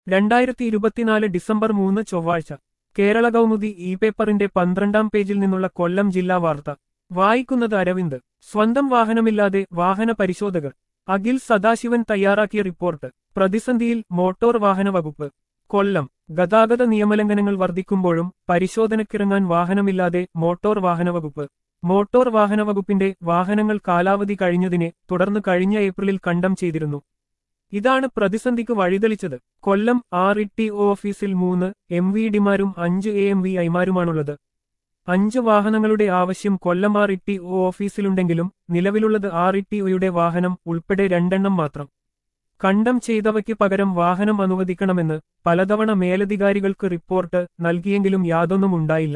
രണ്ടായിരത്തി ഇരുപത്തിനാല് ഡിസംബർ മൂന്ന് ചൊവ്വാഴ്ച കേരള കൗമുദി ഇ പേപ്പറിന്റെ പന്ത്രണ്ടാം പേജിൽ നിന്നുള്ള കൊല്ലം ജില്ലാ വാർത്ത വായിക്കുന്നത് അരവിന്ദ് സ്വന്തം വാഹനമില്ലാതെ വാഹന പരിശോധകർ അഖിൽ സദാശിവൻ തയ്യാറാക്കിയ റിപ്പോർട്ട് പ്രതിസന്ധിയിൽ മോട്ടോർ വാഹന വകുപ്പ് കൊല്ലം ഗതാഗത നിയമലംഘനങ്ങൾ വർദ്ധിക്കുമ്പോഴും പരിശോധനയ്ക്കിറങ്ങാൻ വാഹനമില്ലാതെ മോട്ടോർ വാഹന വകുപ്പ് മോട്ടോർ വാഹന വകുപ്പിന്റെ വാഹനങ്ങൾ കാലാവധി കഴിഞ്ഞതിനെ തുടർന്ന് കഴിഞ്ഞ ഏപ്രിലിൽ കണ്ടം ചെയ്തിരുന്നു ഇതാണ് പ്രതിസന്ധിക്ക് വഴിതെളിച്ചത് Kollam R E T O ഓഫീസിൽ മൂന്ന് എം വി ഡിമാരും അഞ്ച് എ എം വി ഐമാരുമാണുള്ളത് അഞ്ച് വാഹനങ്ങളുടെ ആവശ്യം Kollam R E T O ഓഫീസിലുണ്ടെങ്കിലും നിലവിലുള്ളത് ആർ ഇ ടി ഒയുടെ വാഹനം ഉൾപ്പെടെ രണ്ടെണ്ണം മാത്രം കണ്ടം ചെയ്തവയ്ക്ക് പകരം വാഹനം അനുവദിക്കണമെന്ന് പലതവണ മേലധികാരികൾക്ക് റിപ്പോർട്ട് നൽകിയെങ്കിലും യാതൊന്നും ഉണ്ടായില്ല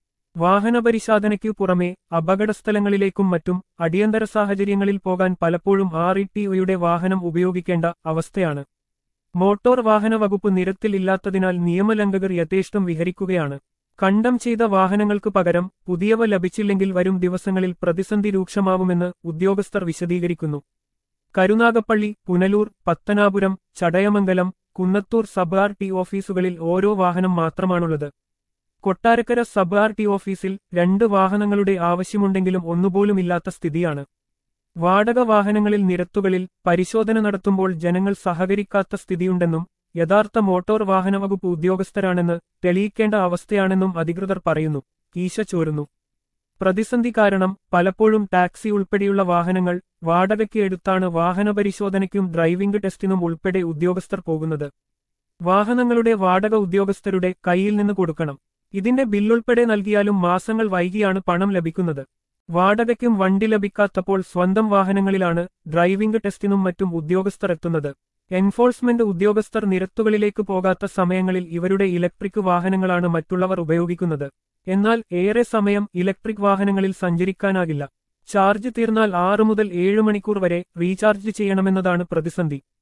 വാഹന പരിശോധനയ്ക്കു പുറമെ അപകടസ്ഥലങ്ങളിലേക്കും മറ്റും അടിയന്തര സാഹചര്യങ്ങളിൽ പോകാൻ പലപ്പോഴും ആർ ഇ ടി ഒയുടെ വാഹനം ഉപയോഗിക്കേണ്ട അവസ്ഥയാണ് മോട്ടോർ വാഹന വകുപ്പ് നിരത്തിൽ ഇല്ലാത്തതിനാൽ നിയമലംഘകർ യഥേഷ്ടം വിഹരിക്കുകയാണ് കണ്ടം ചെയ്ത വാഹനങ്ങൾക്ക് പകരം പുതിയവ ലഭിച്ചില്ലെങ്കിൽ വരും ദിവസങ്ങളിൽ പ്രതിസന്ധി രൂക്ഷമാവുമെന്ന് ഉദ്യോഗസ്ഥർ വിശദീകരിക്കുന്നു Karunagappally Punalur Pathanapuram Chadayamangalam Kunnathur sub R T ഓഫീസുകളിൽ ഓരോ വാഹനം മാത്രമാണുള്ളത് കൊട്ടാരക്കര സബ് ആർ ടി ഓഫീസിൽ രണ്ട് വാഹനങ്ങളുടെ ആവശ്യമുണ്ടെങ്കിലും ഒന്നുപോലുമില്ലാത്ത സ്ഥിതിയാണ് വാടക വാഹനങ്ങളിൽ നിരത്തുകളിൽ പരിശോധന നടത്തുമ്പോൾ ജനങ്ങൾ സഹകരിക്കാത്ത സ്ഥിതിയുണ്ടെന്നും യഥാർത്ഥ മോട്ടോർ വാഹന വകുപ്പ് ഉദ്യോഗസ്ഥരാണെന്ന് തെളിയിക്കേണ്ട അവസ്ഥയാണെന്നും അധികൃതർ പറയുന്നു ഈശ ചോരുന്നു പ്രതിസന്ധി കാരണം പലപ്പോഴും ടാക്സി ഉൾപ്പെടെയുള്ള വാഹനങ്ങൾ വാടകയ്ക്ക് എടുത്താണ് വാഹന പരിശോധനയ്ക്കും ഡ്രൈവിംഗ് ടെസ്റ്റിനും ഉൾപ്പെടെ ഉദ്യോഗസ്ഥർ പോകുന്നത് വാഹനങ്ങളുടെ വാടക ഉദ്യോഗസ്ഥരുടെ കയ്യിൽ നിന്ന് കൊടുക്കണം ഇതിന്റെ ബില്ലുൾപ്പെടെ നൽകിയാലും മാസങ്ങൾ വൈകിയാണ് പണം ലഭിക്കുന്നത് വാടകയ്ക്കും വണ്ടി ലഭിക്കാത്തപ്പോൾ സ്വന്തം വാഹനങ്ങളിലാണ് ഡ്രൈവിംഗ് ടെസ്റ്റിനും മറ്റും ഉദ്യോഗസ്ഥർ എത്തുന്നത് എൻഫോഴ്സ്മെന്റ് ഉദ്യോഗസ്ഥർ നിരത്തുകളിലേക്ക് പോകാത്ത സമയങ്ങളിൽ ഇവരുടെ ഇലക്ട്രിക് വാഹനങ്ങളാണ് മറ്റുള്ളവർ ഉപയോഗിക്കുന്നത് എന്നാൽ ഏറെ സമയം ഇലക്ട്രിക് വാഹനങ്ങളിൽ സഞ്ചരിക്കാനാകില്ല ചാർജ് തീർന്നാൽ ആറ് മുതൽ ഏഴ് മണിക്കൂർ വരെ റീചാർജ് ചെയ്യണമെന്നതാണ് പ്രതിസന്ധി